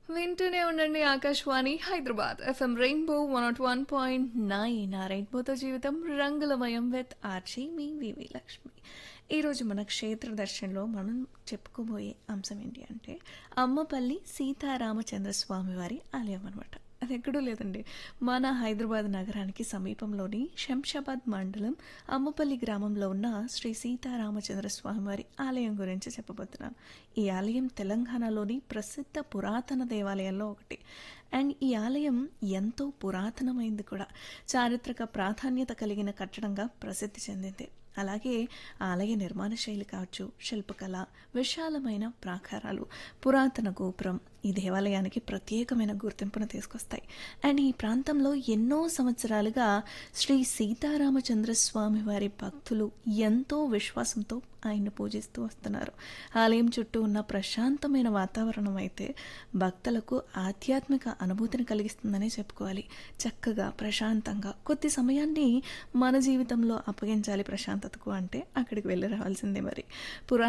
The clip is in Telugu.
వింటూనే ఉండండి Akashvani Hyderabad FM rainbow one naught one point nine ఆ రెయిన్బోతో జీవితం రంగులమయం విత్ ఆర్చి మీ వివి లక్ష్మి ఈరోజు మన క్షేత్ర దర్శనంలో మనం చెప్పుకోబోయే అంశం ఏంటి అంటే అమ్మపల్లి సీతారామచంద్ర స్వామి వారి ఆలయం అనమాట అది ఎక్కడూ లేదండి మన హైదరాబాద్ నగరానికి సమీపంలోని శంషాబాద్ మండలం అమ్మపల్లి గ్రామంలో ఉన్న శ్రీ సీతారామచంద్ర స్వామివారి ఆలయం గురించి చెప్పబోతున్నాను ఈ ఆలయం తెలంగాణలోని ప్రసిద్ధ పురాతన దేవాలయాల్లో ఒకటి అండ్ ఈ ఆలయం ఎంతో పురాతనమైంది కూడా చారిత్రక ప్రాధాన్యత కలిగిన కట్టడంగా ప్రసిద్ధి చెందింది అలాగే ఆలయ నిర్మాణ శైలి కావచ్చు శిల్పకళ విశాలమైన ప్రాకారాలు పురాతన గోపురం ఈ దేవాలయానికి ప్రత్యేకమైన గుర్తింపును తీసుకొస్తాయి అండ్ ఈ ప్రాంతంలో ఎన్నో సంవత్సరాలుగా శ్రీ సీతారామచంద్ర స్వామి వారి భక్తులు ఎంతో విశ్వాసంతో ఆయన్ను పూజిస్తూ వస్తున్నారు ఆలయం చుట్టూ ఉన్న ప్రశాంతమైన వాతావరణం అయితే భక్తులకు ఆధ్యాత్మిక అనుభూతిని కలిగిస్తుందనే చెప్పుకోవాలి చక్కగా ప్రశాంతంగా కొద్ది సమయాన్ని మన జీవితంలో అప్పగించాలి ప్రశాంతతకు అంటే అక్కడికి వెళ్ళి రావాల్సిందే మరి పురా